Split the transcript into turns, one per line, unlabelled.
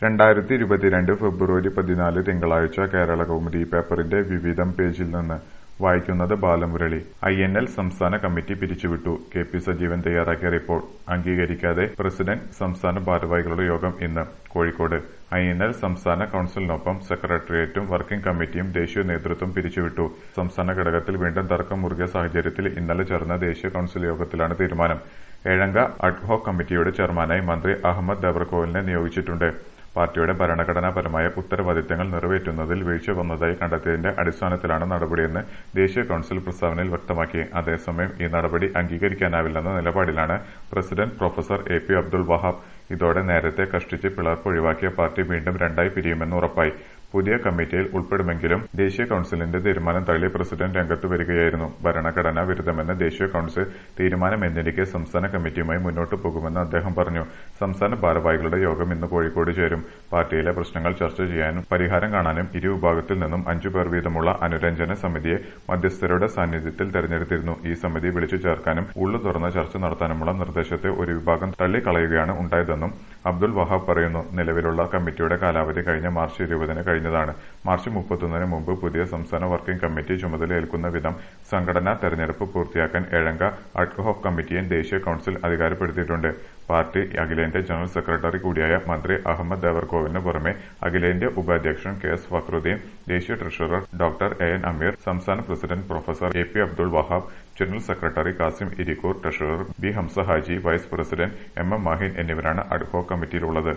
രണ്ടായിരത്തി ഇരുപത്തിരണ്ട് ഫെബ്രുവരി പതിനാല് തിങ്കളാഴ്ച കേരളകൗമുദി പേപ്പറിന്റെ വിവിധം പേജിൽ നിന്ന് വായിക്കുന്നത് ബാലമുരളി ഐ എൻ എൽ സംസ്ഥാന കമ്മിറ്റി പിരിച്ചുവിട്ടു കെ പി സജീവൻ തയ്യാറാക്കിയ റിപ്പോർട്ട് അംഗീകരിക്കാതെ പ്രസിഡന്റ് സംസ്ഥാന ഭാരവാഹികളുടെ യോഗം ഇന്ന് കോഴിക്കോട് ഐ എൻ എൽ സംസ്ഥാന കൌൺസിലിനൊപ്പം സെക്രട്ടേറിയറ്റും വർക്കിംഗ് കമ്മിറ്റിയും ദേശീയ നേതൃത്വം പിരിച്ചുവിട്ടു സംസ്ഥാന ഘടകത്തിൽ വീണ്ടും തർക്കം മുറുകിയ സാഹചര്യത്തിൽ ഇന്നലെ ചേർന്ന ദേശീയ കൌൺസിൽ യോഗത്തിലാണ് തീരുമാനം ഏഴംഗ അഡ്ഹോക് കമ്മിറ്റിയുടെ ചെയർമാനായി മന്ത്രി അഹമ്മദ് ദേവർകോവിലിനെ നിയോഗിച്ചിട്ടുണ്ട് പാർട്ടിയുടെ ഭരണഘടനാപരമായ ഉത്തരവാദിത്തങ്ങൾ നിറവേറ്റുന്നതിൽ വീഴ്ച വന്നതായി കണ്ടെത്തിയതിന്റെ അടിസ്ഥാനത്തിലാണ് നടപടിയെന്ന് ദേശീയ കൌൺസിൽ പ്രസ്താവനയിൽ വ്യക്തമാക്കി അതേസമയം ഈ നടപടി അംഗീകരിക്കാനാവില്ലെന്ന നിലപാടിലാണ് president professor A P Abdul Wahab ഇതോടെ നേരത്തെ കഷ്ടിച്ച് പിളർപ്പ് ഒഴിവാക്കിയ പാർട്ടി വീണ്ടും രണ്ടായി പിരിയുമെന്ന് ഉറപ്പായി പുതിയ കമ്മിറ്റിയിൽ ഉൾപ്പെടുമെങ്കിലും ദേശീയ കൌൺസിലിന്റെ തീരുമാനം തള്ളി പ്രസിഡന്റ് രംഗത്ത് വരികയായിരുന്നു ഭരണഘടനാ വിരുദ്ധമെന്ന് ദേശീയ കൌൺസിൽ തീരുമാനമെന്നിരിക്കെ സംസ്ഥാന കമ്മിറ്റിയുമായി മുന്നോട്ടു പോകുമെന്ന് അദ്ദേഹം പറഞ്ഞു സംസ്ഥാന ഭാരവാഹികളുടെ യോഗം ഇന്ന് കോഴിക്കോട് ചേരും പാർട്ടിയിലെ പ്രശ്നങ്ങൾ ചർച്ച ചെയ്യാനും പരിഹാരം കാണാനും ഇരു വിഭാഗത്തിൽ നിന്നും അഞ്ചു പേർ വീതമുള്ള അനുരഞ്ജന സമിതിയെ മധ്യസ്ഥരുടെ സാന്നിധ്യത്തിൽ തെരഞ്ഞെടുത്തിരുന്നു ഈ സമിതി വിളിച്ചു ചേർക്കാനും ഉള്ളു തുറന്ന ചർച്ച നടത്താനുമുള്ള നിർദ്ദേശത്തെ ഒരു വിഭാഗം തള്ളിക്കളയുകയാണ് ഉണ്ടായതെന്നും അബ്ദുൾ വഹാബ് പറയുന്നു നിലവിലുള്ള കമ്മിറ്റിയുടെ കാലാവധി കഴിഞ്ഞ മാർച്ച് ഇരുപതിന് കഴിഞ്ഞതാണ് മാർച്ച് മുപ്പത്തൊന്നിന് മുമ്പ് പുതിയ സംസ്ഥാന വർക്കിംഗ് കമ്മിറ്റി ചുമതലയേൽക്കുന്ന വിധം സംഘടനാ തെരഞ്ഞെടുപ്പ് പൂർത്തിയാക്കാൻ ഏഴംഗ അഡ്ഹോക് കമ്മിറ്റിയെ ദേശീയ കൌൺസിൽ അധികാരപ്പെടുത്തിയിട്ടുണ്ട് പാർട്ടി അഖിലേന്ത്യാ ജനറൽ സെക്രട്ടറി കൂടിയായ മന്ത്രി അഹമ്മദ് ദേവർകോവിലിന് പുറമെ അഖിലേന്ത്യാ ഉപാധ്യക്ഷൻ കെ എസ് ഫക്രുദ്ദീൻ ദേശീയ treasurer doctor A N Ameer സംസ്ഥാന president professor A P Abdul Wahab general secretary Kasim Irikkur treasurer B Hamsa Haji vice president M M Mahin എന്നിവരാണ് അഡ്ഹോക് കമ്മിറ്റിയിലുള്ളത്